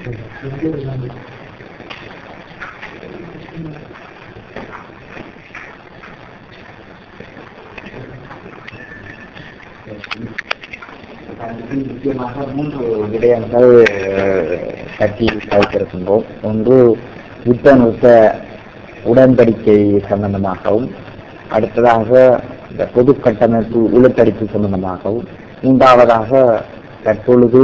முக்கியமாக மூன்று விடயங்கள் பற்றி வைத்திருக்கின்றோம் ஒன்று யுத்த நிறுத்த உடன்படிக்கை சம்பந்தமாகவும் அடுத்ததாக இந்த பொது கட்டமைப்பு இழுத்தடிப்பு சம்பந்தமாகவும் மூன்றாவதாக தற்பொழுது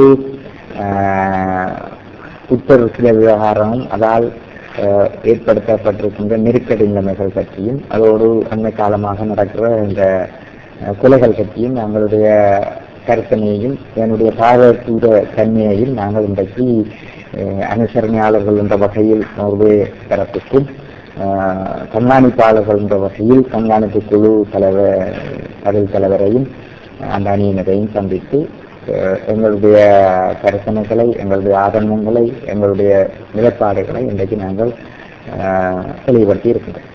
புத்தர் சில விவகாரமும் அதால் ஏற்படுத்தப்பட்டிருக்கின்ற நெருக்கடி நிலைமைகள் பற்றியும் அதோடு அண்மை காலமாக நடக்கிற இந்த கொலைகள் பற்றியும் எங்களுடைய கருத்தனையையும் என்னுடைய பார்வையற்ற தன்மையையும் நாங்கள் இன்றைக்கு அனுசரணையாளர்கள் என்ற வகையில் நோர்வே தரப்புக்கும் கண்காணிப்பாளர்கள் என்ற வகையில் கண்காணிப்பு குழு தலைவர் பதவி தலைவரையும் அந்த அணியினரையும் சந்தித்து எங்களுடைய கருத்தனைகளை எங்களுடைய ஆதங்கங்களை எங்களுடைய நிலைப்பாடுகளை இன்றைக்கு நாங்கள் தெளிவுபடுத்தி இருக்கின்றோம்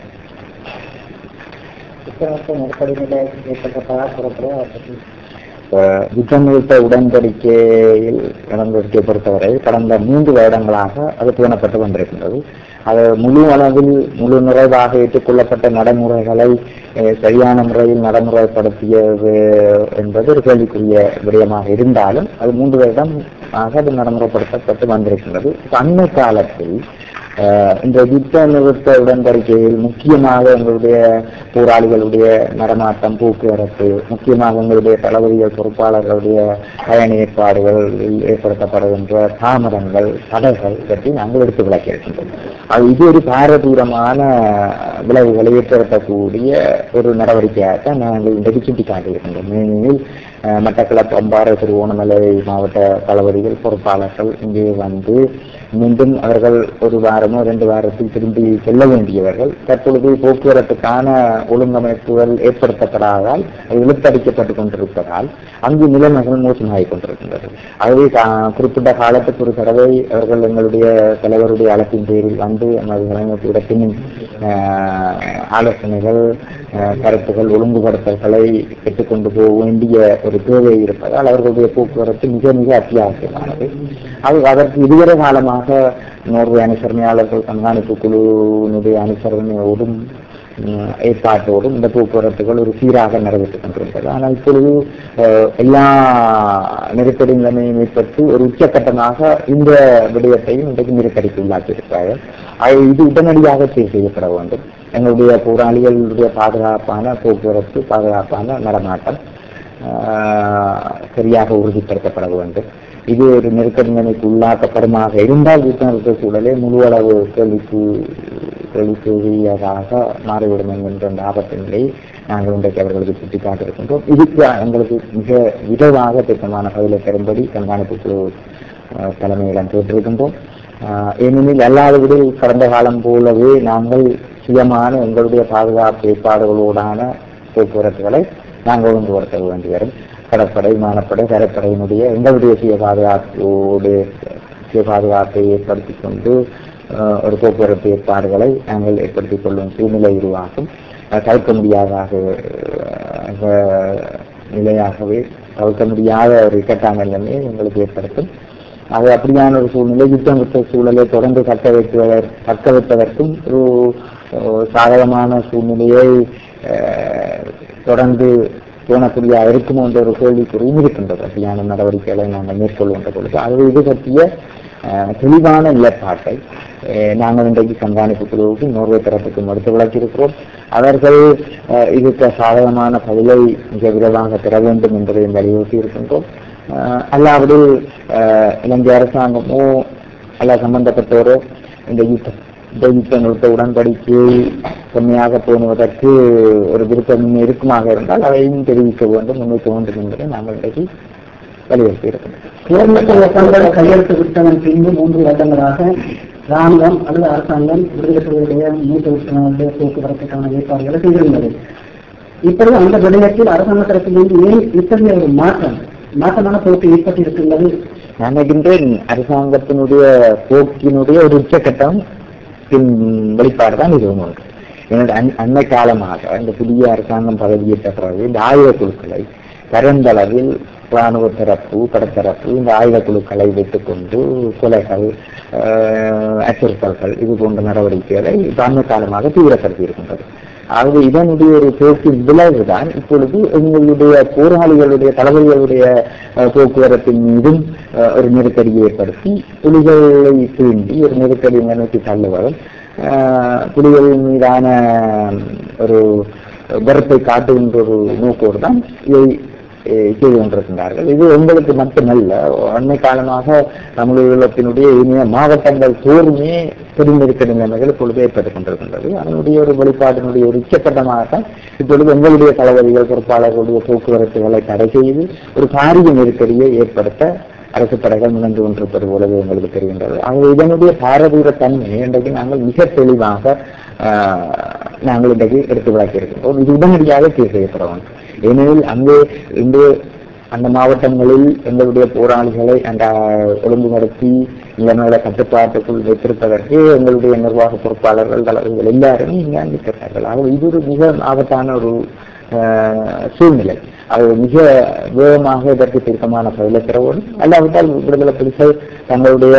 யுத்தம் நிறுத்த உடன்படிக்கையில் உடன்படிக்கை பொறுத்தவரை கடந்த மூன்று வருடங்களாக அது பேணப்பட்டு வந்திருக்கின்றது அது முழு அளவில் முழு நிறைவாக ஏற்றுக்கொள்ளப்பட்ட நடைமுறைகளை சரியான முறையில் நடைமுறைப்படுத்தியது என்பது ஒரு கேள்விக்குரிய விடயமாக இருந்தாலும் அது மூன்று வருடம் ஆக அது நடைமுறைப்படுத்தப்பட்டு வந்திருக்கின்றது அண்மை காலத்தில் இந்த யுத்த நிறுத்த உடன்படிக்கையில் முக்கியமாக எங்களுடைய போராளிகளுடைய நடமாட்டம் போக்குவரத்து முக்கியமாக எங்களுடைய தளபதிகள் பொறுப்பாளர்களுடைய பயண ஏற்பாடுகள் ஏற்படுத்தப்படுகின்ற தாமதங்கள் தடைகள் பற்றி நாங்கள் எடுத்து விளக்கியிருக்கின்றோம் அது இது ஒரு பாரதூரமான விளைவுகளை ஏற்படுத்தக்கூடிய ஒரு நடவடிக்கையாகத்தான் நாங்கள் இன்றைக்கு சுட்டிக்காட்டியிருக்கின்றோம் ஏனெனில் மட்டக்களப்பு அம்பாறை திருவோணமலை மாவட்ட தளபதிகள் பொறுப்பாளர்கள் இங்கே வந்து மீண்டும் அவர்கள் ஒரு வாரமோ ரெண்டு வாரத்தில் திரும்பி செல்ல வேண்டியவர்கள் தற்பொழுது போக்குவரத்துக்கான ஒழுங்கமைப்புகள் ஏற்படுத்தப்படாதால் அது இழுத்தடிக்கப்பட்டுக் கொண்டிருப்பதால் அங்கு நிலைமைகள் மோசமாகிக் கொண்டிருக்கின்றது ஆகவே குறிப்பிட்ட காலத்துக்கு ஒரு தடவை அவர்கள் எங்களுடைய தலைவருடைய அழைப்பின் பேரில் வந்து நமது இடத்தின் ஆலோசனைகள் கருத்துகள் ஒழுங்குபடுத்தல்களை பெற்றுக்கொண்டு போக வேண்டிய ஒரு தேவை இருப்பதால் அவர்களுடைய போக்குவரத்து மிக மிக அத்தியாவசியமானது அது அதற்கு இதுவரை காலமாக நோர்வே அனுசரணையாளர்கள் கண்காணிப்பு குழுவினுடைய அனுசரணையோடும் ஏற்பாட்டோடும் இந்த போக்குவரத்துகள் ஒரு சீராக நடைபெற்றுக் கொண்டிருக்கிறது ஆனால் இப்பொழுது எல்லா நெருக்கடி நிலைமையும் ஏற்பட்டு ஒரு உச்சக்கட்டமாக இந்த விடயத்தையும் இன்றைக்கு நெருக்கடிக்கு உள்ளாக்கியிருக்கிறார்கள் இது உடனடியாக சீர் செய்யப்பட வேண்டும் எங்களுடைய போராளிகளுடைய பாதுகாப்பான போக்குவரத்து பாதுகாப்பான நடமாட்டம் சரியாக உறுதிப்படுத்தப்பட வேண்டும் இது ஒரு நெருக்கடி நிலைமைக்கு உள்ளாக்கப்படுமாக இருந்தால் யுத்த சூழலே முழு அளவு கேள்விக்கு கேள்விக்குரியதாக மாறிவிடும் என்கின்ற அந்த ஆபத்து நிலையை நாங்கள் இன்றைக்கு அவர்களுக்கு சுட்டிக்காட்டிருக்கின்றோம் இதுக்கு எங்களுக்கு மிக விரைவாக திட்டமான பதிலை பெறும்படி கண்காணிப்பு குழு தலைமையிடம் கேட்டிருக்கின்றோம் ஏனெனில் அல்லாதபடி கடந்த காலம் போலவே நாங்கள் சுயமான எங்களுடைய பாதுகாப்பு ஏற்பாடுகளோடான போக்குவரத்துகளை நாங்கள் ஒழுங்குபடுத்த வேண்டி வரும் கடற்படை விமானப்படை தரைப்படையினுடைய எங்களுடைய சுய பாதுகாப்போடு சுய பாதுகாப்பை ஏற்படுத்திக் கொண்டு ஒரு போக்குவரத்து ஏற்பாடுகளை நாங்கள் ஏற்படுத்திக் கொள்ளும் சூழ்நிலை உருவாகும் தவிர்க்க முடியாதாக நிலையாகவே தவிர்க்க முடியாத ஒரு இக்கட்டான நிலைமையை எங்களுக்கு ஏற்படுத்தும் அது அப்படியான ஒரு சூழ்நிலை யுத்தம் விட்ட சூழலை தொடர்ந்து தக்க வைப்பதற் தக்க வைப்பதற்கும் ஒரு சாதகமான சூழ்நிலையை தொடர்ந்து தோணக்கூடிய இருக்குமோ என்ற ஒரு கேள்விக்குறியும் இருக்கின்றது அப்படியான நடவடிக்கைகளை நாங்கள் மேற்கொள்கின்ற பொழுது அது இது பற்றிய தெளிவான நிலைப்பாட்டை நாங்கள் இன்றைக்கு கண்காணிப்பு குழுவுக்கு நோர்வே தரப்புக்கும் எடுத்து விளக்கியிருக்கிறோம் அவர்கள் இதுக்கு சாதகமான பதிலை மிக விரைவாக பெற வேண்டும் என்பதையும் வலியுறுத்தி இருக்கின்றோம் அல்லாவது இலங்கை அரசாங்கமோ அல்ல சம்பந்தப்பட்டோரோ இந்த யுத்தம் இந்த யுத்த நிறுத்த உடன்படிக்கையை செம்மையாக பேணுவதற்கு ஒரு விருப்பம் இருக்குமாக இருந்தால் அதையும் தெரிவிக்க வேண்டும் முன்வைக்க வேண்டும் என்பதை நாங்கள் இன்றைக்கு வலியுறுத்தி இருக்கிறோம் கையெழுத்து விட்டதன் பின்பு மூன்று வருடங்களாக ராணுவம் அல்லது அரசாங்கம் விடுதலை புலிகளுடைய மூத்த உறுப்பினர்களுடைய போக்குவரத்துக்கான ஏற்பாடுகளை செய்திருந்தது இப்பொழுது அந்த விடயத்தில் அரசாங்க தரப்பிலிருந்து ஏன் இத்தகைய ஒரு மாற்றம் மாற்றமான போக்கு ஏற்பட்டிருக்கின்றது நான் நினைக்கின்றேன் அரசாங்கத்தினுடைய போக்கினுடைய ஒரு உச்சக்கட்டம் பின் வெளிப்பாடு தான் இது ஒன்று எனது அண்மை காலமாக இந்த புதிய அரசாங்கம் பதவியேற்ற பிறகு இந்த ஆயுத குழுக்களை பரந்தளவில் ராணுவ தரப்பு படத்தரப்பு இந்த ஆயுத குழுக்களை வைத்துக் கொண்டு கொலைகள் ஆஹ், அச்சுறுத்தல்கள் இது போன்ற நடவடிக்கைகளை அண்மை காலமாக தீவிரப்படுத்தி இருக்கின்றது ஆகவே இதனுடைய ஒரு போக்கின் விளைவுதான் இப்பொழுது எங்களுடைய போராளிகளுடைய தளபதிகளுடைய அஹ், போக்குவரத்தின் மீதும் அஹ், ஒரு நெருக்கடியை ஏற்படுத்தி புலிகளை தூண்டி ஒரு நெருக்கடி நோக்கி தள்ளுவதும் அஹ், புலிகள் மீதான ஒரு வெறுப்பை காட்டுகின்ற ஒரு நோக்கோடு தான் இதை அஹ், செய்து கொண்டிருக்கின்றார்கள் இது எங்களுக்கு மட்டுமல்ல அண்மை காலமாக தமிழகத்தினுடைய இனிய மாவட்டங்கள் தோறுமே பெரும் நெருக்கடி நிலைமைகள் இப்பொழுது ஏற்பட்டுக் கொண்டிருக்கின்றது அதனுடைய ஒரு வெளிப்பாட்டினுடைய ஒரு உச்சக்கட்டமாகத்தான் இப்பொழுது எங்களுடைய தளபதிகள் பொறுப்பாளர்களுடைய போக்குவரத்துகளை தடை செய்து ஒரு பாரிய நெருக்கடியை ஏற்படுத்த அரசு படைகள் முயன்று கொண்டிருப்பது போலவே எங்களுக்கு தெரிகின்றது ஆகவே இதனுடைய பாரதூர தன்மையை இன்றைக்கு நாங்கள் மிக தெளிவாக ஆஹ், நாங்கள் இன்றைக்கு எடுத்து விளக்கி இருக்கின்றோம் இது உடனடியாக சீர் செய்யப்பட வேண்டும் ஏனெனில் அங்கே இன்று அந்த மாவட்டங்களில் எங்களுடைய போராளிகளை அந்த ஒழுங்குபடுத்தி நிலைமைகளை கட்டுப்பாட்டுக்குள் வைத்திருப்பதற்கு எங்களுடைய நிர்வாக பொறுப்பாளர்கள் தலைவர்கள் எல்லாருமே இங்கே அங்கிருக்கிறார்கள் ஆகவே இது ஒரு மிக ஆபத்தான ஒரு ஆஹ், சூழ்நிலை அது மிக வேகமாக இதற்கு தீர்க்கமான பதிலை பெறவும் அல்லாவிட்டால் விடுதலை புலிகள் தங்களுடைய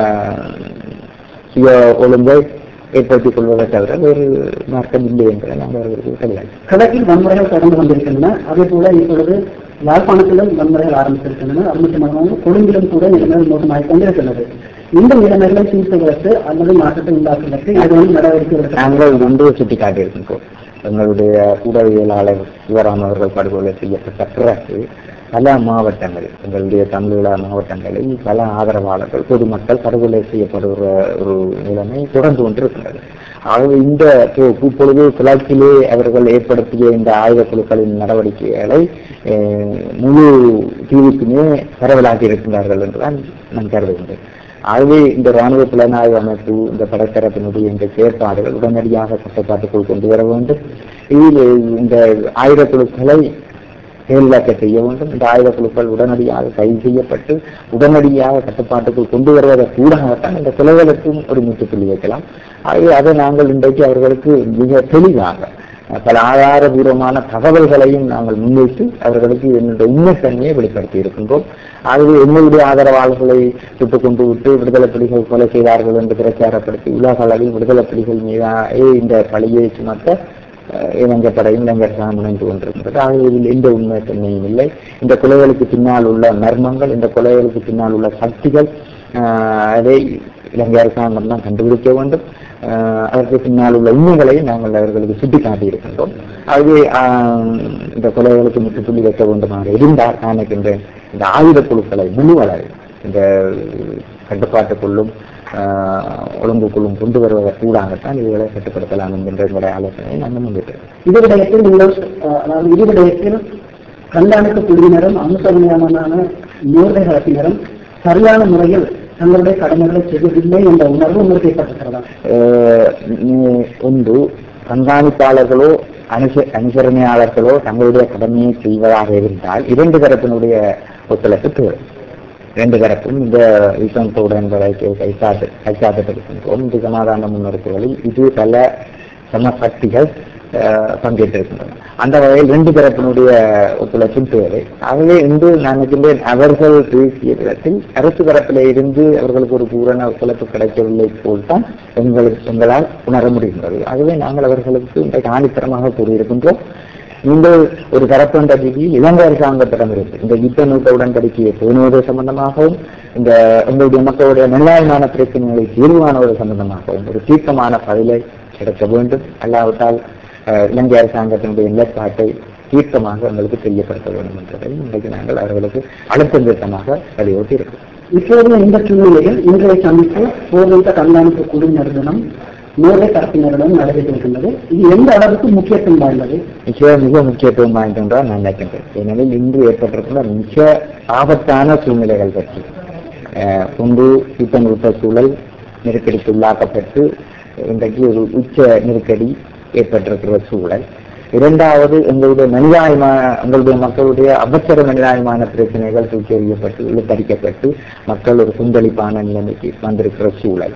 சுய ஒழுங்கை ஏற்படுத்திக் கொள்வதை தவிர வேறு மார்க்கம் இல்லை என்பதை நாங்கள் அவர்களுக்கு கிடையாது கிழக்கில் வன்முறைகள் தொடர்ந்து கொண்டிருக்கின்றன அதே போல இப்பொழுது யாழ்ப்பாணத்திலும் வன்முறைகள் ஆரம்பித்திருக்கின்றன அது மட்டுமல்லாமல் கொழும்பிலும் கூட நிலைமைகள் மோசமாக கொண்டிருக்கின்றது இந்த நிலைமைகளை சீர்செய்வதற்கு அல்லது மாற்றத்தை உண்டாக்குவதற்கு ஏதேனும் நடவடிக்கை எடுக்க நாங்கள் ஒன்று சுட்டி காட்டியிருக்கின்றோம் எங்களுடைய ஊடகவியலாளர் சிவராம் அவர்கள் படுகொலை செய்யப்பட்ட பிறகு பல மாவட்டங்கள் எங்களுடைய தமிழீழ மாவட்டங்களில் பல ஆதரவாளர்கள் பொதுமக்கள் படுகொலை செய்யப்படுகிற ஒரு நிலைமை தொடர்ந்து கொண்டிருக்கின்றது ஆகவே இந்த போக்கு இப்பொழுது கிழக்கிலே அவர்கள் ஏற்படுத்திய இந்த ஆயுத குழுக்களின் நடவடிக்கைகளை அஹ், முழு தீவுக்குமே பரவலாக்கி இருக்கின்றார்கள் என்றுதான் நான் கருதுகின்றேன் ஆகவே இந்த ராணுவ புலனாய்வு அமைப்பு இந்த படைத்தரப்பினுடைய இந்த செயற்பாடுகள் உடனடியாக கட்டுப்பாட்டுக்குள் கொண்டு வர வேண்டும் இதில் இந்த ஆயுத குழுக்களை செயலாக்க செய்ய வேண்டும் இந்த ஆயுத குழுக்கள் உடனடியாக கைது செய்யப்பட்டு உடனடியாக கட்டுப்பாட்டுக்குள் கொண்டு வருவதை கூடாகத்தான் இந்த கொலைகளுக்கும் ஒரு முற்றுப்புள்ளி வைக்கலாம் ஆகவே அதை நாங்கள் இன்றைக்கு அவர்களுக்கு மிக தெளிவாக பல ஆதாரபூர்வமான தகவல்களையும் நாங்கள் முன்வைத்து அவர்களுக்கு என்னுடைய உண்மைத்தன்மையை வெளிப்படுத்தி இருக்கின்றோம் ஆகவே எங்களுடைய ஆதரவாளர்களை சுட்டுக் கொண்டு விட்டு விடுதலை புலிகள் கொலை செய்தார்கள் என்று பிரச்சாரப்படுத்தி உலக அளவில் விடுதலை புலிகள் மீதான இந்த பழியை சுமத்த அஹ், இலங்கைப்படையும் இளைஞர்கள் முனைந்து கொண்டிருக்கிறது ஆகவே இதில் எந்த உண்மைத்தன்மையும் இல்லை இந்த கொலைகளுக்கு பின்னால் உள்ள மர்மங்கள் இந்த கொலைகளுக்கு பின்னால் உள்ள சக்திகள் அஹ், அதை இலங்கை அரசாங்கம் தான் கண்டுபிடிக்க வேண்டும் அஹ், அதற்கு பின்னால் உள்ள உண்மைகளை நாங்கள் அவர்களுக்கு சுட்டிக்காட்டி இருக்கின்றோம் ஆகவே ஆஹ், இந்த கொலைகளுக்கு முற்றுப்புள்ளி வைக்க வேண்டுமாக இருந்தால் நான் நினைக்கின்றேன் இந்த ஆயுத குழுக்களை முழுவளவு இந்த கட்டுப்பாட்டுக்குள்ளும் ஆஹ், ஒழுங்குக்குள்ளும் கொண்டு வருவதற்கு கூடாகத்தான் இதுகளை கட்டுப்படுத்தலாம் என்கின்ற எங்களுடைய ஆலோசனையை நாங்கள் முன்வைக்கிறோம் இது விடயத்தில் நீங்கள் அஹ், அதாவது இது விடயத்தில் கண்காணிப்பு குழுவினரும் அனுசரணையான நேர்வை தரப்பினரும் சரியான முறையில் தங்களுடைய கடமைகளை செய்வதில்லை என்ற உணர்வு உங்களுக்கு ஏற்பட்டிருக்கிறதா ஆஹ் நீ- ஒன்று கண்காணிப்பாளர்களோ அனுச அனுசரணையாளர்களோ தங்களுடைய கடமையை செய்வதாக இருந்தால் இரண்டு தரப்பினுடைய ஒத்துழைப்பு தேவை இரண்டு தரப்பும் இந்த யுத்தத்தோடு என்பதை கைச்சாட்டு கைச்சாட்டத்திருக்கின்றோம் இந்த சமாதான முன்னெடுப்புகளில் இது பல சமசக்திகள் ஆஹ், பங்கேற்றிருக்கின்றன அந்த வகையில் ரெண்டு தரப்பினுடைய ஒத்துழைப்பும் தேவை ஆகவே இன்று நான் நினைக்கின்றேன் அவர்கள் பேசிய இடத்தில் அரசு தரப்பிலே இருந்து அவர்களுக்கு ஒரு பூரண ஒத்துழைப்பு கிடைக்கவில்லை போல்தான் எங்களுக்கு எங்களால் உணர முடிகின்றது ஆகவே நாங்கள் அவர்களுக்கு இன்றைக்கு ஆணித்தரமாக கூறியிருக்கின்றோம் நீங்கள் ஒரு தரப்பு என்ற ரீதியில் இலங்கை அரசாங்கத்திடமிருந்து இந்த யுத்த நூட்ட உடன்படிக்கையை பேணுவது சம்பந்தமாகவும் இந்த எங்களுடைய மக்களுடைய நிர்ணயமான பிரச்சனைகளை தீர்வு காணுவது சம்பந்தமாகவும் ஒரு தீர்க்கமான பதிலை கிடைக்க வேண்டும் அல்லாவிட்டால் அஹ், இலங்கை அரசாங்கத்தினுடைய நிலைப்பாட்டை தீர்க்கமாக எங்களுக்கு தெரியப்படுத்த வேண்டும் என்பதை இன்றைக்கு நாங்கள் அவர்களுக்கு அழுத்தம் திருத்தமாக வலியுறுத்தி இருக்கிறோம் இப்போது இந்த சூழ்நிலையில் இன்றைய சந்திப்பு போர்வீட்ட கண்காணிப்பு குழுவினர் தினம் நேர்வை தரப்பினருடன் நடைபெற்றிருக்கின்றது இது எந்த அளவுக்கு முக்கியத்துவம் வாய்ந்தது மிக மிக முக்கியத்துவம் வாய்ந்தென்றால் நான் நினைக்கின்றேன் ஏனெனில் இன்று ஏற்பட்டிருக்கின்ற மிக ஆபத்தான சூழ்நிலைகள் பற்றி அஹ், ஒன்று யுத்தம் உள்ள சூழல் நெருக்கடிக்கு உள்ளாக்கப்பட்டு இன்றைக்கு ஒரு உச்ச நெருக்கடி ஏற்பட்டிருக்கிற சூழல் இரண்டாவது எங்களுடைய மனிதாயமான எங்களுடைய மக்களுடைய அவசர மனிதாயமான பிரச்சனைகள் தூக்கி எறியப்பட்டு இழுத்தடிக்கப்பட்டு மக்கள் ஒரு சுந்தளிப்பான நிலைமைக்கு வந்திருக்கிற சூழல்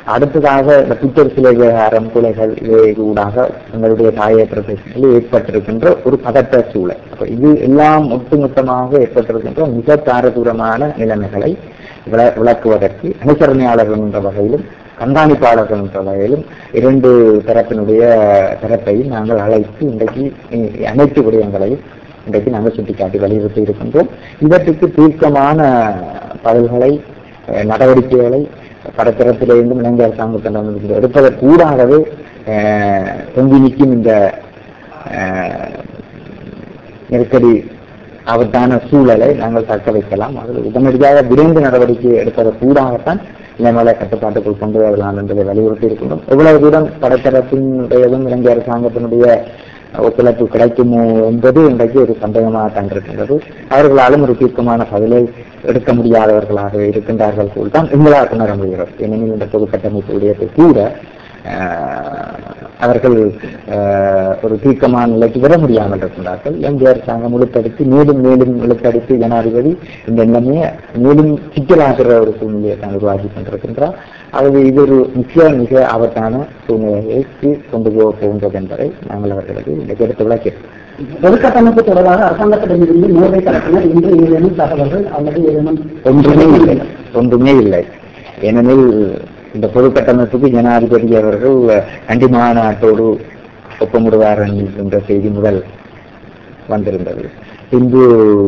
அடுத்ததாக இந்த புத்தர் சிலை விவகாரம் கொலைகள் ஊடாக எங்களுடைய தாய பிரதேசத்தில் ஏற்பட்டிருக்கின்ற ஒரு பதட்ட சூழல் அப்ப இது எல்லாம் ஒட்டுமொத்தமாக ஏற்பட்டிருக்கின்ற மிக பாரதூரமான நிலைமைகளை விள- விளக்குவதற்கு அனுசரணையாளர்கள் என்ற வகையிலும் கண்காணிப்பாளர்கள் என்ற வகையிலும் இரண்டு தரப்பினுடைய தரப்பையும் நாங்கள் அழைத்து இன்றைக்கு இ- அனைத்து விடயங்களையும் இன்றைக்கு நாங்கள் சுட்டிக்காட்டி வலியுறுத்தி இருக்கின்றோம் இதற்கு தீர்க்கமான பதில்களை அஹ், நடவடிக்கைகளை படத்தரப்பிலிருந்தும் இலங்கை அரசாங்கத்திடம் எடுப்பதற்கூடாகவே அஹ், தொங்கி நிற்கும் இந்த அஹ், நெருக்கடி ஆபத்தான சூழலை நாங்கள் தக்க வைக்கலாம் அதில் உடனடியாக விரைந்து நடவடிக்கை எடுப்பதற்கூடாகத்தான் நிலைமைகளை கட்டுப்பாட்டுக்குள் கொண்டு வரலாம் என்பதை வலியுறுத்தி இருக்கின்றோம் எவ்வளவு தூரம் படத்தரப்பினுடையதும் இலங்கை அரசாங்கத்தினுடைய ஒத்துழைப்பு கிடைக்குமோ என்பது இன்றைக்கு ஒரு சந்தேகமாகத்தான் இருக்கின்றது அவர்களாலும் ஒரு தீர்க்கமான பதிலை எடுக்க முடியாதவர்களாக இருக்கின்றார்கள் போல் தான் எங்களால் உணர முடிகிறது ஏனெனில் இந்த பொது கட்டமைப்பு விடயத்தை கூட ஆஹ், அவர்கள் ஆஹ், ஒரு தீர்க்கமான நிலைக்கு வர முடியாமல் இருக்கின்றார்கள் இலங்கை அரசாங்கம் இழுத்தடித்து மேலும் மேலும் இழுத்தடித்து ஜனாதிபதி இந்த நிலைமையை மேலும் சிக்கலாகிற ஒரு சூழ்நிலையை தான் உருவாக்கி கொண்டிருக்கின்றார் ஆகவே இது ஒரு மிக மிக ஆபத்தான சூழ்நிலைக்கு கொண்டு போக போகின்றது என்பதை நாங்கள் அவர்களுக்கு இன்றைக்கு எடுத்து விளக்கிறோம் பொதுக்கட்டமைப்பு தொடர்பாக அரசாங்கத்திடமிருந்து நோர்வை தரப்பினர் இன்று ஏதேனும் தகவல்கள் அல்லது ஏதேனும் ஒன்றுமே இல்லை ஒன்றுமே இல்லை ஏனெனில் இந்த பொது கட்டமைப்புக்கு ஜனாதிபதி அவர்கள் கண்டி மாநாட்டோடு ஒப்பமிடுவார் என்ற செய்தி முதல் வந்திருந்தது பின்பு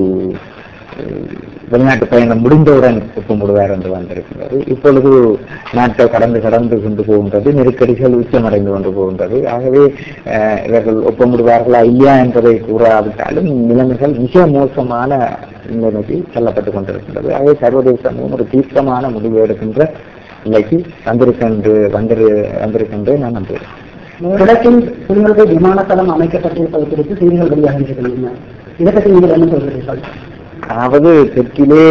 அஹ், வெளிநாட்டு பயணம் முடிந்தவுடன் ஒப்பமிடுவார் என்று வந்திருக்கின்றது இப்பொழுது நாட்டை கடந்து கடந்து கொண்டு போகின்றது நெருக்கடிகள் உச்சமடைந்து கொண்டு போகின்றது ஆகவே அஹ், இவர்கள் ஒப்பமிடுவார்களா இல்லையா என்பதை கூறாவிட்டாலும் நிலைமைகள் மிக மோசமான நிலைமைக்கு தள்ளப்பட்டுக் கொண்டிருக்கின்றது ஆகவே சர்வதேச சமூகம் ஒரு தீர்க்கமான முடிவு எடுக்கின்ற நிலைக்கு வந்திருக்கின்ற வந்திரு வந்திருக்கின்ற நான் நம்புகிறேன் கிழக்கில் சிறுவர்கள் விமானத்தளம் அமைக்கப்பட்டிருப்பது குறித்து செய்திகள் வெளியாக இருக்கின்றன இதை பற்றி நீங்கள் என்ன சொல்கிறீர்கள் அதாவது தெற்கிலே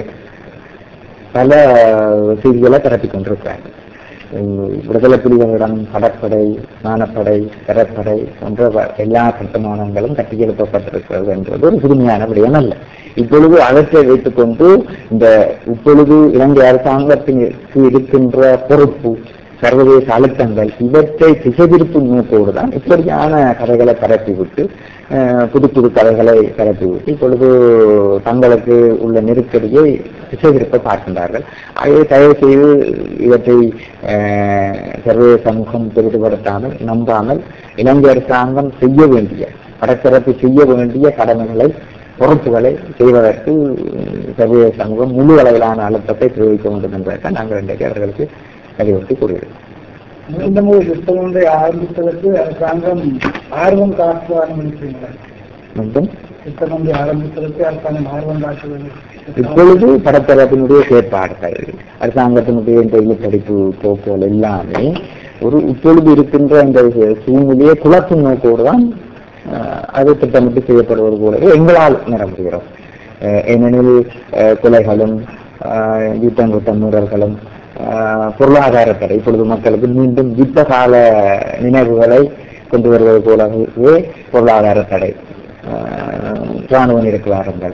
பல செய்திகளை பரப்பிக் கொண்டிருக்கிறாங்க உம், விடுதலை புலிகளிடம் கடற்படை விமானப்படை கடற்படை போன்ற வ- எல்லா கட்டுமானங்களும் கட்டியெழுப்பப்பட்டிருக்கிறது என்பது ஒரு புதுமையான விடயம் அல்ல இப்பொழுது அவற்றை வைத்துக்கொண்டு இந்த இப்பொழுது இலங்கை அரசாங்கத்திற்கு இருக்கின்ற பொறுப்பு சர்வதேச அழுத்தங்கள் இவற்றை திசைதிருப்பு நோக்கோடு தான் இப்படியான கதைகளை பரப்பிவிட்டு அஹ், புது புது கதைகளை பரப்பிவிட்டு இப்பொழுது தங்களுக்கு உள்ள நெருக்கடியை திசைதிருப்ப பார்க்கின்றார்கள் ஆகவே தயவு செய்து இவற்றை அஹ், சர்வதேச சமூகம் பெரிதுபடுத்தாமல் நம்பாமல் இலங்கை அரசாங்கம் செய்ய வேண்டிய படத்தரப்பு செய்ய வேண்டிய கடமைகளை பொறுப்புகளை செய்வதற்கு சர்வதேச சமூகம் முழு அளவிலான அழுத்தத்தை பிரயோகிக்க வேண்டும் என்பதை நாங்கள் இன்றைக்கு அவர்களுக்கு வலியுறுத்தி கூறுகிறோம் மீண்டும் ஒரு யுத்தம் ஒன்றை ஆரம்பிப்பதற்கு அரசாங்கம் ஆர்வம் காட்டுவார் நினைக்கிறீங்களா மீண்டும் யுத்தம் ஒன்றை ஆரம்பிப்பதற்கு அரசாங்கம் ஆர்வம் காட்டுவது இப்பொழுது படத்தரப்பினுடைய செயற்பாடுகள் அரசாங்கத்தினுடைய இந்த இழுத்தடிப்பு போக்குகள் எல்லாமே ஒரு இப்பொழுது இருக்கின்ற இந்த சூழ்நிலையை குழப்பும் நோக்கோடு தான் அஹ், அது திட்டமிட்டு செய்யப்படுவது போலவே எங்களால் உணர முடிகிறோம் அஹ், ஏனெனில் அஹ், கொலைகளும் அஹ், யுத்தம் குற்றம் மீறல்களும் அஹ், பொருளாதார தடை இப்பொழுது மக்களுக்கு மீண்டும் யுத்த கால நினைவுகளை கொண்டு வருவது போலவே பொருளாதார தடை அஹ், ராணுவ நிறுத்துவாரங்கள்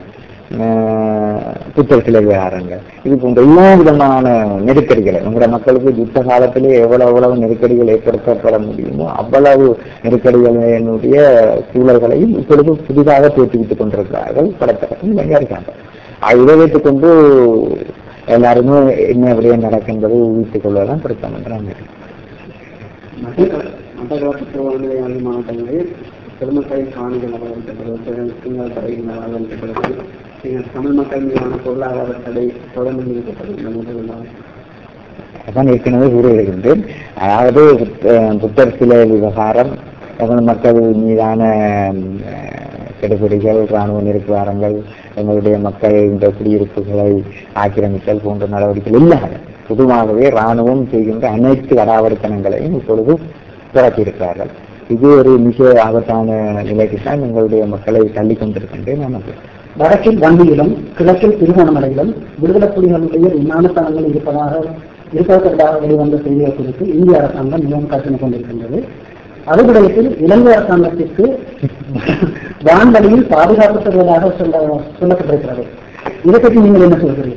புத்தக சிலை விவகாரங்கள் இது போன்ற எல்லா விதமான நெருக்கடிகளை நம்முடைய மக்களுக்கு யுத்த காலத்திலே எவ்வளவு எவ்வளவு நெருக்கடிகள் ஏற்படுத்தப்பட முடியுமோ அவ்வளவு நெருக்கடிகளினுடைய சூழல்களையும் இப்பொழுது புதிதாக தோற்றுவித்துக் கொண்டிருக்கிறார்கள் படத்தரப்பும் இலங்கை இருக்காங்க இதை வைத்துக் கொண்டு எல்லாருமே என்ன விடயம் நடக்கும் என்பதை ஊகித்துக் கொள்வதுதான் பிடித்தம் என்று நான் நினைக்கிறேன். மட்டக்களப்பு வானிலை மாவட்டங்களில் பெருமக்களின் காணிகள் அவலம்பிக்கப்படுவது சிங்கள தடையின் அவலம்பிக்கப்படுவது நீங்கள் தமிழ் மக்கள் மீதான பொருளாதார தடை தொடர்ந்து நீக்கப்படும் அதான் ஏற்கனவே கூறியிருக்கின்றேன் அதாவது அஹ், புத்தர் சிலை விவகாரம் தமிழ் மக்கள் மீதான அஹ், கெடுபிடிகள் இராணுவ நிறுத்துவாரங்கள் எங்களுடைய மக்கள் இந்த குடியிருப்புகளை ஆக்கிரமித்தல் போன்ற நடவடிக்கைகள் இல்லாத பொதுவாகவே இராணுவம் செய்கின்ற அனைத்து அடாவடித்தனங்களையும் இப்பொழுது துறக்கியிருக்கிறார்கள் இது ஒரு மிக ஆபத்தான நிலைக்கு தான் எங்களுடைய மக்களை தள்ளி கொண்டிருக்கின்றேன் நான் நம்புகிறேன். வடக்கில் வண்டியிலும் கிழக்கில் திருகோணமலையிலும் விடுதலை புலிகளுடைய விமானத்தளங்கள் இருப்பதாக இருப்பதற்காக வெளிவந்த செய்திகள் குறித்து இந்திய அரசாங்கம் மிகவும் கட்டணம் கொண்டிருக்கின்றது அது விடயத்தில் இலங்கை அரசாங்கத்திற்கு வான்வழியில் பாதுகாப்பு தருவதாக சொல்ல சொல்லப்பட்டிருக்கிறது இதை பற்றி நீங்கள் என்ன சொல்கிறீர்கள்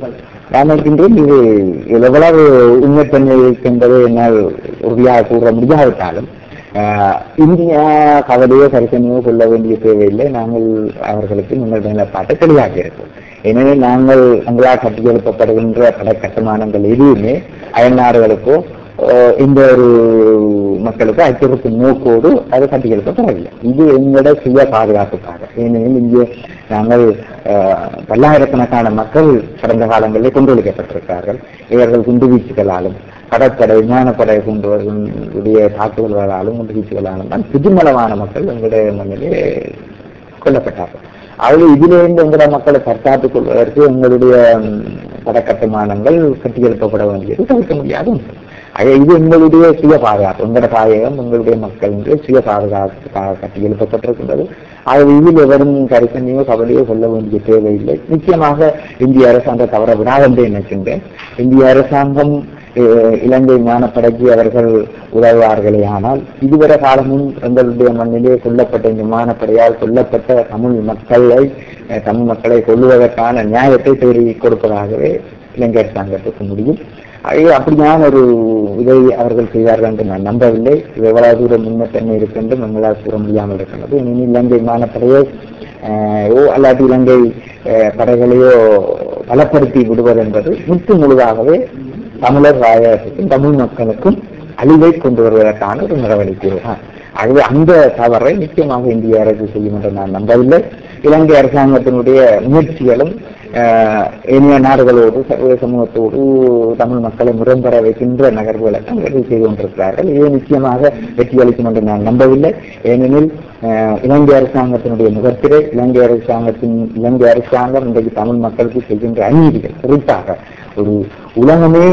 நான் நினைக்கின்றேன் இது இது எவ்வளவு உண்மைத்தன்மை இருக்கின்றது என்னால் உறுதியாக கூற முடியாவிட்டாலும் ஆஹ், இந்தியா கவலையோ கருத்தனையோ கொள்ள வேண்டிய தேவையில்லை நாங்கள் அவர்களுக்கு நீங்கள் நிலப்பாட்டை தெளிவாக்கி இருக்கோம் எனவே நாங்கள் எங்களால் கட்டியெழுப்பப்படுகின்ற பல கட்டுமானங்கள் எதுவுமே அயல் நாடுகளுக்கோ ஆஹ், இந்த ஒரு மக்களுக்கு அச்சுறுத்தும் நோக்கோடு அது கட்டியெழுப்பப்படவில்லை இது எங்களோட சுய பாதுகாப்புக்காக ஏனெனில் இங்கே நாங்கள் ஆஹ், பல்லாயிரக்கணக்கான மக்கள் கடந்த காலங்களில் கொண்டொழிக்கப்பட்டிருக்கிறார்கள் இவர்கள் குண்டுவீச்சுகளாலும் கடற்படை விமானப்படை போன்றவர்களுடைய தாக்குதல்களாலும் குண்டுவீச்சுகளாலும் தான் புதுமளவான மக்கள் எங்களுடைய மண்ணிலே கொல்லப்பட்டார்கள் அதில் இதிலிருந்து எங்களோட மக்களை தற்காத்துக் கொள்வதற்கு எங்களுடைய ம், படக்கட்டுமானங்கள் கட்டியெழுப்பப்பட வேண்டியது தவிர்க்க முடியாது ஒன்று. ஆக இது எங்களுடைய சுய பாதுகாப்பு எங்களோட தாயகம் எங்களுடைய மக்களுடைய சுய பாதுகாப்புக்காக கட்டி எழுப்பப்பட்டிருக்கின்றது ஆகவே இதில் எவரும் கருத்தனையோ கவலையோ சொல்ல வேண்டிய தேவையில்லை நிச்சயமாக இந்திய அரசு அந்த தவற விடாது என்று நினைக்கின்றேன் இந்திய அரசாங்கம் அஹ், இலங்கை விமானப்படைக்கு அவர்கள் உதவுவார்களே ஆனால் இதுவரை காலமும் எங்களுடைய மண்ணிலே கொல்லப்பட்ட இந்த விமானப்படையால் கொல்லப்பட்ட தமிழ் மக்களை அஹ், தமிழ் மக்களை கொள்ளுவதற்கான நியாயத்தை தேடி கொடுப்பதாகவே இலங்கை அரசாங்கத்துக்கு முடியும் ஆகவே அப்படியான ஒரு இதை அவர்கள் செய்வார்கள் என்று நான் நம்பவில்லை இது எவ்வளவு தூரம் முன்னத்தன்மை இருக்கின்றும் எங்களால் கூற முடியாமல் இருக்கின்றது இனி இலங்கை விமானப்படையை அஹ், ஓ அல்லாட்டி இலங்கை அஹ், படைகளையோ பலப்படுத்தி விடுவது என்பது முற்று முழுதாகவே தமிழர் ராயத்துக்கும் தமிழ் மக்களுக்கும் அழிவை கொண்டு வருவதற்கான ஒரு நடவடிக்கை தான் ஆகவே அந்த தவறை நிச்சயமாக இந்திய அரசு செய்யும் என்று நான் நம்பவில்லை இலங்கை அரசாங்கத்தினுடைய முயற்சிகளும் ஆஹ், ஏனைய நாடுகளோடு சர்வ சமூகத்தோடு தமிழ் மக்களை முரண்பெற வைக்கின்ற நகர்வுகளை தான் இவர்கள் செய்து கொண்டிருக்கிறார்கள் இது நிச்சயமாக வெற்றி அளிக்கும் என்று நான் நம்பவில்லை ஏனெனில் ஆஹ், இலங்கை அரசாங்கத்தினுடைய முகத்திரை இலங்கை அரசாங்கத்தின் இலங்கை அரசாங்கம் இன்றைக்கு தமிழ் மக்களுக்கு செய்கின்ற அநீதிகள் குறிப்பாக ஒரு உலகமே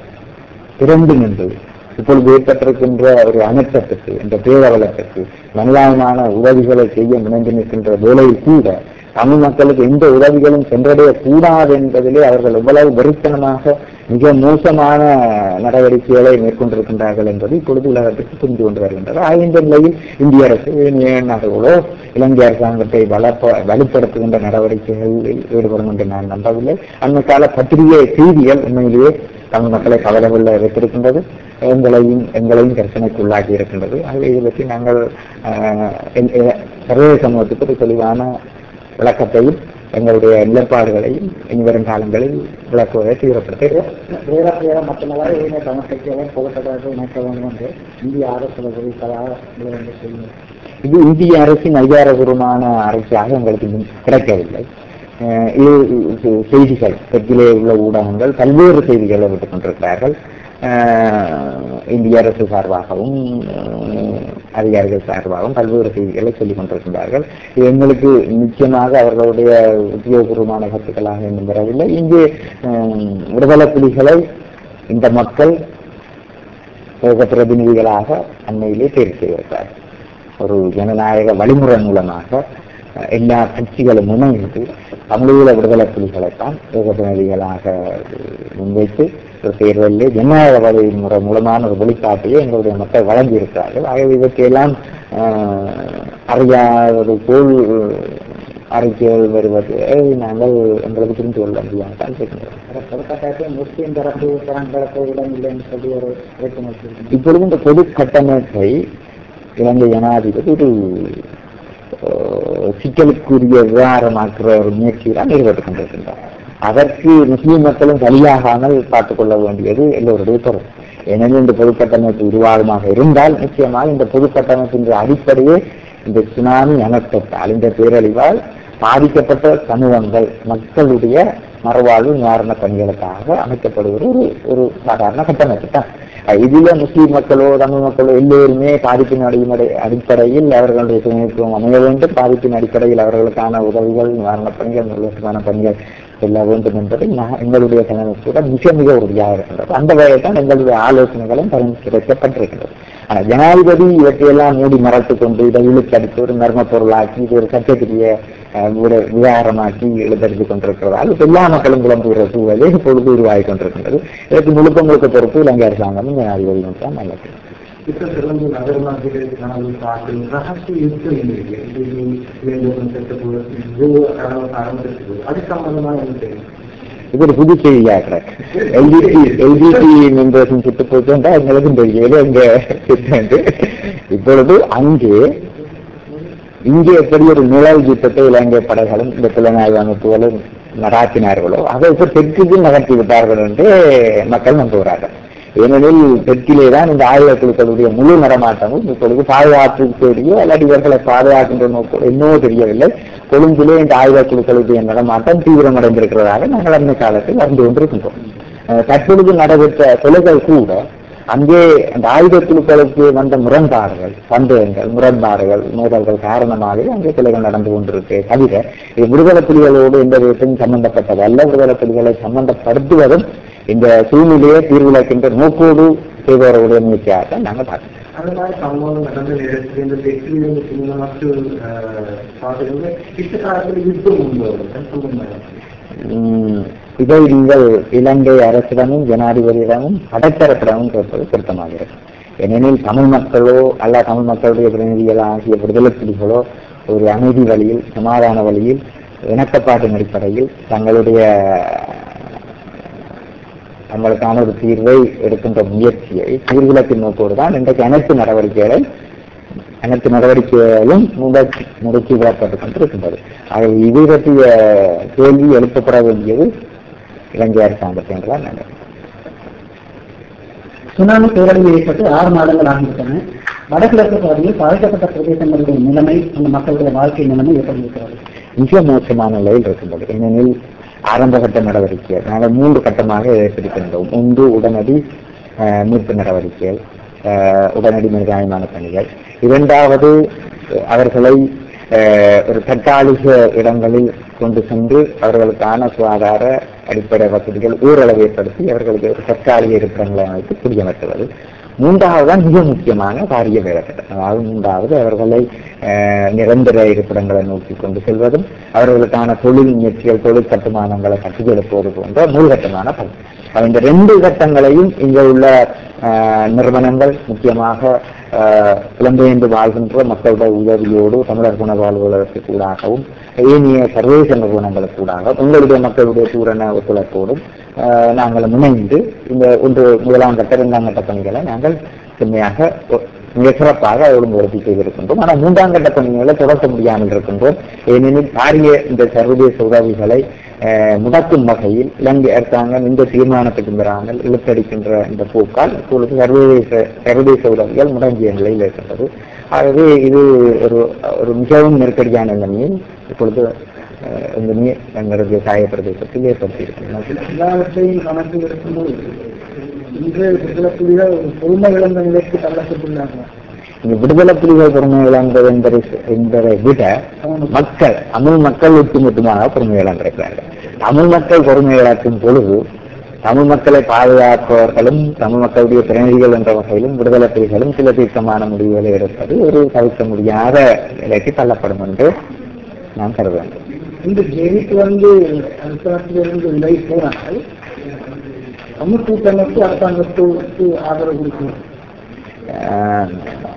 திரண்டு நின்று இப்பொழுது ஏற்பட்டிருக்கின்ற ஒரு அனர்த்தத்துக்கு இந்த பேரவலத்துக்கு மனிதாயமான உதவிகளை செய்ய முனைந்து நிற்கின்ற வேளையில் கூட தமிழ் மக்களுக்கு எந்த உதவிகளும் சென்றடைய கூடாது என்பதிலே அவர்கள் எவ்வளவு வெறித்தனமாக மிக மோசமான நடவடிக்கைகளை மேற்கொண்டிருக்கின்றார்கள் என்பது இப்பொழுது உலகத்திற்கு புரிந்து கொண்டு வருகின்றது ஆக இந்த நிலையில் இந்திய அரசு ஏனைய நாடுகளோ இலங்கை அரசாங்கத்தை வளப்ப வலுப்படுத்துகின்ற நடவடிக்கைகளில் ஈடுபடும் என்று நான் நம்பவில்லை அண்மை கால பத்திரிகை செய்திகள் உண்மையிலேயே தமிழ் மக்களை கவலைக்குள்ள வைத்திருக்கின்றது எங்களையும் எங்களையும் கர்சனைக்கு உள்ளாக்கி இருக்கின்றது ஆகவே இதை பற்றி நாங்கள் ஆஹ், என்- எ- சர்வதேச சமூகத்துக்கு ஒரு தெளிவான விளக்கத்தையும் எங்களுடைய நிலைப்பாடுகளையும் இனிவரும் காலங்களில் விளக்குவதை தீவிரப்படுத்த வேற வேற மற்றவரை ஏனைய தமிழ் கட்சிகளை புகழ்த்ததாக இணைக்க வேண்டும் என்று இந்திய அரசு தெரிவிப்பதாக வந்து செய்யும் இது இந்திய அரசின் அதிகாரபூர்வமான அரசாக எங்களுக்கு இன்னும் கிடைக்கவில்லை அஹ் இது இது செய்திகள் தெற்கிலே உள்ள ஊடகங்கள் பல்வேறு செய்திகளை விட்டுக் கொண்டிருக்கிறார்கள் அஹ் இந்திய அரசு சார்பாகவும் அஹ் அதிகாரிகள் சார்பாகவும் பல்வேறு செய்திகளை சொல்லிக் கொண்டிருக்கின்றார்கள் இது எங்களுக்கு நிச்சயமாக அவர்களுடைய உத்தியோகபூர்வமான கருத்துக்களாக இன்னும் வரவில்லை இங்கே அஹ், விடுதலை புலிகளை இந்த மக்கள் ஏக பிரதிநிதிகளாக அண்மையிலே தேர்வு செய்திருக்கிறார் ஒரு ஜனநாயக வழிமுறை மூலமாக அஹ், எல்லா கட்சிகளும் இணைந்து தமிழீழ விடுதலை புலிகளைத்தான் ஏக பிரதிநிதிகளாக முன்வைத்து ஒரு தேர்தலில் ஜனநாயக வழிமுறை மூலமான ஒரு வெளிப்பாட்டையே எங்களுடைய மக்கள் வழங்கியிருக்கிறார்கள் ஆகவே இவற்றையெல்லாம் அஹ், அறியாதது போல் அறிக்கைகள் வருவது நாங்கள் எங்களுக்கு புரிந்து கொள்ள முடியாமல் இருக்கின்றோம் பொதுக்கட்டாயத்தில் முஸ்லீம் தரப்பு தரங்களுக்கு இடம் இல்லை என்று சொல்லி ஒரு பிரச்சனை வச்சிருக்கீங்க இப்பொழுது இந்த பொது கட்டமைப்பை இலங்கை ஜனாதிபதி ஒரு அஹ், சிக்கலுக்குரிய விவகாரமாக்குற ஒரு முயற்சியில் ஈடுபட்டுக் கொண்டிருக்கின்றார் அதற்கு முஸ்லிம் மக்களும் பலியாகாமல் பார்த்துக் கொள்ள வேண்டியது எல்லோருடைய பொறுப்பு ஏனெனில் இந்த பொது கட்டமைப்பு உருவாகமாக இருந்தால் நிச்சயமாக இந்த பொது கட்டமைப்பின் அடிப்படையே இந்த சுனாமி அனர்த்தத்தால் இந்த பேரழிவால் பாதிக்கப்பட்ட சமூகங்கள் மக்களுடைய மறுவாழ்வு நிவாரண பணிகளுக்காக அமைக்கப்படுகிற ஒரு ஒரு சாதாரண கட்டமைப்பு தான் அஹ் இதுல முஸ்லீம் மக்களோ தமிழ் மக்களோ எல்லோருமே பாதிப்பின் அடிமடை அடிப்படையில் அவர்களுடைய துணைத்துவம் அமைய வேண்டும் பாதிப்பின் அடிப்படையில் அவர்களுக்கான உதவிகள் நிவாரணப் பணிகள் நிர்வாகமான பணிகள் செல்ல வேண்டும் என்பதை நான் எங்களுடைய கணவனத்தோட மிக மிக உறுதியாக இருக்கின்றது அந்த வகையில் தான் எங்களுடைய ஆலோசனைகளும் பரிந்துரைக்கப்பட்டிருக்கிறது ஆனால் ஜனாதிபதி இவற்றையெல்லாம் மூடி மறைத்துக் கொண்டு இதை இழுத்தடித்து ஒரு மர்ம பொருளாக்கி இது ஒரு சட்டத்திரிய விவகாரமாக்கி இழுத்தடித்து கொண்டிருக்கிறதால் இப்ப எல்லா மக்களும் குழம்புகிற சூழலே இப்பொழுது உருவாகி கொண்டிருக்கின்றது இதற்கு முழுக்க முழுக்க பொறுப்பு இலங்கை அரசாங்கமும் ஜனாதிபதியும் தான் நல்லது ಚಿತ್ರದುರ್ಗ ನಗರ ಮಾರ್ಕೆಟ್ ನಾವು ಸಾಕು ರಹಸ್ಯ ಯುಕ್ತ ಏನಿದೆ ಇದು ಆರಂಭಿಸಿದ್ರು ಅದಕ್ಕೆ ಸಂಬಂಧமான ಏನು இது ஒரு புது செய்தியாக்குறேன் எல்ஜிபி எல்ஜிபி மெம்பர்ஸும் சுட்டு போச்சுட்டா எங்களுக்கும் தெரியல எங்க திட்டண்டு இப்பொழுது அங்கே இங்கே எப்படி ஒரு நிழல் யுத்தத்தை இலங்கை படைகளும் இந்த புலனாய்வு அமைப்புகளும் நடாத்தினார்களோ அதை இப்ப தெற்குக்கு நகர்த்தி விட்டார்கள் என்று மக்கள் நம்புகிறார்கள் ஏனெனில் தெற்கிலே தான் இந்த ஆயுத குழுக்களுடைய முழு நடமாட்டமும் இப்பொழுது பாதுகாப்பு தேடியோ அல்லது இவர்களை பாதுகாக்கின்ற நோக்கோடு என்னவோ தெரியவில்லை கொழும்பிலே இந்த ஆயுத குழுக்களுடைய நடமாட்டம் தீவிரமடைந்திருக்கிறதாக நாங்கள் அந்த காலத்தில் அறிந்து கொண்டிருக்கின்றோம் அஹ் தற்பொழுது நடைபெற்ற கொலைகள் கூட அங்கே அந்த ஆயுத குழுக்களுக்கு வந்த முரண்பாடுகள் சந்தேகங்கள் முரண்பாடுகள் மோதல்கள் காரணமாக அங்கே கொலைகள் நடந்து கொண்டிருக்கு தவிர இது விடுதலை புலிகளோடு எந்த விதத்தையும் சம்பந்தப்பட்டதல்ல விடுதலை புலிகளை சம்பந்தப்படுத்துவதும் இந்த சூழ்நிலையை தீர்விழக்கின்ற நோக்கோடு செய்தவர்களுடைய முயற்சியாக நாங்கள் பார்க்கிறோம் அந்த மாதிரி சம்பவம் நடந்த நேரத்தில் இந்த தெற்கிலிருந்து சின்ன மக்கள் பார்க்கறது இந்த காலத்தில் யுத்தம் உண்டு சம்பந்தம் உம், இதை நீங்கள் இலங்கை அரசிடமும் ஜனாதிபதியிடமும் படைத்தரப்பிடமும் கேட்பது பொருத்தமாகிறது ஏனெனில் தமிழ் மக்களோ அல்ல தமிழ் மக்களுடைய பிரதிநிதிகள் ஆகிய விடுதலை புலிகளோ ஒரு அமைதி வழியில் சமாதான வழியில் இணக்கப்பாட்டின் அடிப்படையில் தங்களுடைய தங்களுக்கான ஒரு தீர்வை எடுக்கின்ற முயற்சியை தீர்விலக்கின் நோக்கோடு தான் இன்றைக்கு அனைத்து நடவடிக்கைகளை அனைத்து நடவடிக்கைகளும் முடக்கி முடக்கி விடப்பட்டுக் கொண்டிருக்கின்றது ஆகவே இது பற்றிய கேள்வி எழுப்பப்பட வேண்டியது இலங்கை அரசாங்கத்தை என்றுதான் நினைக்கிறேன் சுனாமி பேரழிவு ஏற்பட்டு ஆறு மாதங்கள் ஆகிவிட்டன வடகிழக்கு பகுதியில் பாதிக்கப்பட்ட பிரதேசங்களுடைய நிலைமை அந்த மக்களுடைய வாழ்க்கை நிலைமை எப்படி இருக்கிறது மிக மோசமான நிலையில் இருக்கின்றது ஏனெனில் ஆரம்பகட்ட நடவடிக்கை நாங்கள் மூன்று கட்டமாக இதை பிரிக்கின்றோம் ஒன்று உடனடி அஹ், மீட்பு நடவடிக்கைகள் அஹ், உடனடி மனிதாயமான பணிகள் இரண்டாவது அஹ், அவர்களை அஹ், ஒரு தற்காலிக இடங்களில் கொண்டு சென்று அவர்களுக்கான சுகாதார அடிப்படை வசதிகள் ஊரளவு ஏற்படுத்தி அவர்களுக்கு ஒரு தற்காலிக இருப்பிடங்களை அமைத்து குடியமர்த்துவது மூன்றாவதுதான் மிக முக்கியமான பாரிய வேலைகள் அதாவது மூன்றாவது அவர்களை அஹ், நிரந்தர இருப்பிடங்களை நோக்கி கொண்டு செல்வதும் அவர்களுக்கான தொழில் முயற்சிகள் தொழில் கட்டுமானங்களை கட்டியெழுப்புவது போன்ற மூழ்கட்டமான பணி அப்ப இந்த ரெண்டு கட்டங்களையும் இங்கே உள்ள அஹ், நிறுவனங்கள் முக்கியமாக அஹ், புலம்பெயர்ந்து வாழ்கின்ற மக்களுடைய உதவியோடு தமிழர் குணவாழ்வுகளுக்கு கூடாகவும் ஏனைய சர்வதேச நிறுவனங்களுக்கு கூடாக உங்களுடைய மக்களுடைய பூரண ஒத்துழைப்போடும் அஹ், நாங்கள் முனைந்து இந்த ஒன்று முதலாம் கட்ட இரண்டாம் கட்ட பணிகளை நாங்கள் செம்மையாக ஒ- மிக சிறப்பாக ஒழுங்குபடுத்தி செய்திருக்கின்றோம் ஆனால் மூன்றாம் கட்ட பணிகளை தொடர்த்த முடியாமல் இருக்கின்றோம் ஏனெனில் பாரிய இந்த சர்வதேச உதவிகளை அஹ், முடக்கும் வகையில் இலங்கை அரசாங்கம் இந்த தீர்மானத்துக்கு பெறாமல் இழுத்தடிக்கின்ற இந்த போக்கால் இப்பொழுது சர்வதேச சர்வதேச உதவிகள் முடங்கிய நிலையில் இருக்கின்றது ஆகவே இது ஒரு ஒரு மிகவும் நெருக்கடியான நிலைமையை இப்பொழுது அஹ், இந்த நீர் எங்களுடைய சாய பிரதேசத்தில் ஏற்படுத்தி இருக்கின்றது எல்லாவற்றையும் கணக்கில் எடுக்கும்போது இன்று விடுதலை புலிகள் ஒரு பொறுமை இழந்த நிலைக்கு தள்ளப்பட்டுள்ளார்கள் இந்த விடுதலை புலிகள் பொறுமை இழந்தது என்பதை என்பதை விட மக்கள் தமிழ் மக்கள் ஒட்டுமொத்தமாக பொறுமை இழந்திருக்கிறார்கள் தமிழ் மக்கள் பொறுமை இழக்கும் பொழுது தமிழ் மக்களை பாதுகாப்பவர்களும் தமிழ் மக்களுடைய பிரதிநிதிகள் என்ற வகையிலும் விடுதலை புலிகளும் சில தீர்க்கமான முடிவுகளை எடுப்பது ஒரு தவிர்க்க முடியாத நிலைக்கு தள்ளப்படும் என்று நான் கருதுவேன் இந்த ஜெயிக்கு வந்து அரசாங்கத்திலிருந்து விலகி போனார்கள் தமிழ் கூட்டமைப்பு அரசாங்கத்துக்கு ஆதரவு கொடுக்கணும் ஆஹ்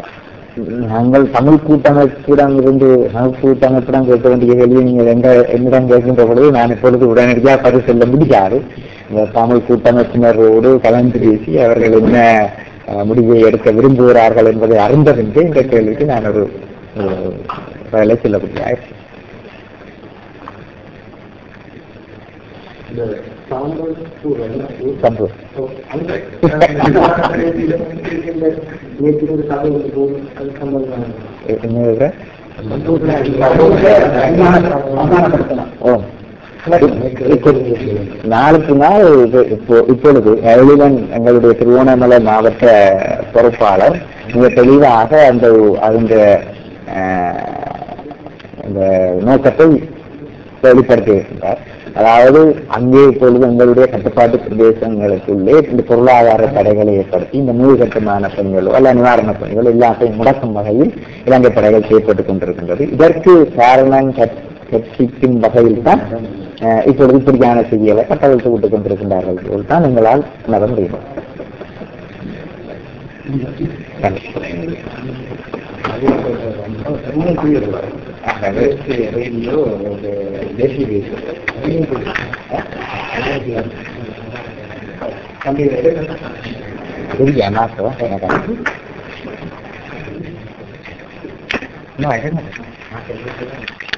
நாங்கள் தமிழ் கூட்டமைப்பிடம் இருந்து தமிழ் கூட்டமைப்பிடம் கேட்க வேண்டிய கேள்வி நீங்கள் எங்க என்னிடம் கேட்கின்ற பொழுது நான் இப்பொழுது உடனடியாக பதில் சொல்ல முடியாது இந்த தமிழ் கூட்டமைப்பினரோடு கலந்து பேசி அவர்கள் என்ன ஆஹ், முடிவை எடுக்க விரும்புகிறார்கள் என்பதை அறிந்ததென்று இந்த கேள்விக்கு நான் ஒரு ஒரு பதிலை சொல்ல முடியாது இந்த சாம்பல் சூழல் சந்தோஷம் அந்த நேற்று ஒரு தகவல் போது அது சம்பந்தம் என்ன விவரம்? அவமானப்படுத்தலாம் ஓ நாளுக்கு நாள் இது இப்போ இப்பொழுது எழிலன் எங்களுடைய திருவோணமலை மாவட்ட பொறுப்பாளர் மிக தெளிவாக அந்த அந்த அஹ், இந்த நோக்கத்தை வெளிப்படுத்தி இருக்கின்றார் அதாவது அங்கே இப்பொழுது எங்களுடைய கட்டுப்பாட்டு பிரதேசங்களுக்குள்ளே இந்த பொருளாதார தடைகளை ஏற்படுத்தி இந்த நூல் கட்டுமான பணிகளோ அல்ல நிவாரணப் பணிகள் எல்லாத்தையும் முடக்கும் வகையில் இலங்கை படைகள் செயற்பட்டுக் கொண்டிருக்கின்றது இதற்கு காரணம் கற்- கற்பிக்கும் வகையில் தான் அஹ், இப்பொழுது இப்படியான செய்திகளை கட்டவிழ்த்து விட்டுக் கொண்டிருக்கின்றார்கள் போல் தான் எங்களால் உணர முடியும் நன்றி மூணு புரியுது ரேடியோ தேசிய பேசு தம்பி புரியா நாசோ எனக்கு No, I didn't.